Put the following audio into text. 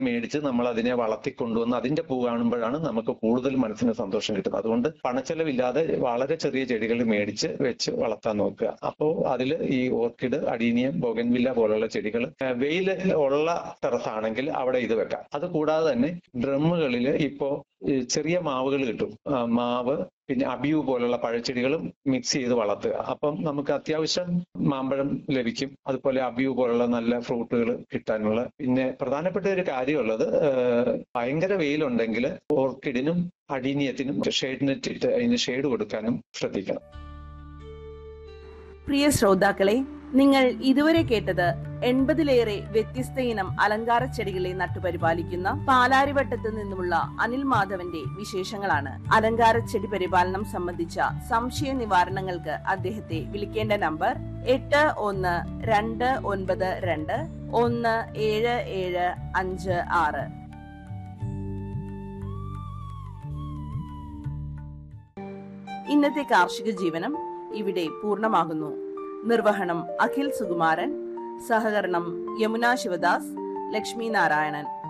മേടിച്ച് നമ്മൾ അതിനെ വളർത്തിക്കൊണ്ടുവന്ന് അതിന്റെ പൂ കാണുമ്പോഴാണ് നമുക്ക് കൂടുതൽ മനസ്സിന് സന്തോഷം കിട്ടുന്നത് അതുകൊണ്ട് പണച്ചെലവില്ലാതെ വളരെ ചെറിയ ചെടികൾ മേടിച്ച് വെച്ച് വളർത്താൻ നോക്കുക അപ്പോൾ അതിൽ ഈ ഓർക്കിഡ് അഡീനിയം ബോഗൻവില്ല പോലുള്ള ചെടികൾ വെയിൽ ഉള്ള ടെറസ് ആണെങ്കിൽ അവിടെ ഇത് വെക്കാം അത് കൂടാതെ തന്നെ ഡ്രമ്മുകളിൽ ഇപ്പോ ഈ ചെറിയ മാവുകൾ കിട്ടും ആ, മാവ് പിന്നെ അബിയു പോലുള്ള പഴച്ചെടികളും മിക്സ് ചെയ്ത് വളർത്തുക അപ്പം നമുക്ക് അത്യാവശ്യം മാമ്പഴം ലഭിക്കും അതുപോലെ അബിയു പോലുള്ള നല്ല ഫ്രൂട്ടുകൾ കിട്ടാനുള്ള പിന്നെ പ്രധാനപ്പെട്ട ഒരു കാര്യമുള്ളത് ഏഹ്, ഭയങ്കര വെയിലുണ്ടെങ്കിൽ ഓർക്കിഡിനും അടീനിയത്തിനും ഷെയ്ഡ് നെറ്റ് ഇട്ട് അതിന് ഷെയ്ഡ് കൊടുക്കാനും ശ്രദ്ധിക്കണം പ്രിയ ശ്രോതാക്കളെ നിങ്ങൾ ഇതുവരെ കേട്ടത് എൺപതിലേറെ വ്യത്യസ്ത ഇനം അലങ്കാര ചെടികളെ നട്ടുപരിപാലിക്കുന്ന പാലാരിവട്ടത്ത് നിന്നുമുള്ള അനിൽ മാധവന്റെ വിശേഷങ്ങളാണ് അലങ്കാര ചെടി പരിപാലനം സംബന്ധിച്ച സംശയ നിവാരണങ്ങൾക്ക് അദ്ദേഹത്തെ വിളിക്കേണ്ട നമ്പർ എട്ട് ഒന്ന് രണ്ട് ഒൻപത് രണ്ട് ഒന്ന് ഏഴ് ഏഴ് അഞ്ച് ആറ് ഇന്നത്തെ കാർഷിക ജീവനം ഇവിടെ പൂർണ്ണമാകുന്നു നിർവഹണം അഖിൽ സുകുമാരൻ സഹകരണം യമുന ശിവദാസ് ലക്ഷ്മി നാരായണൻ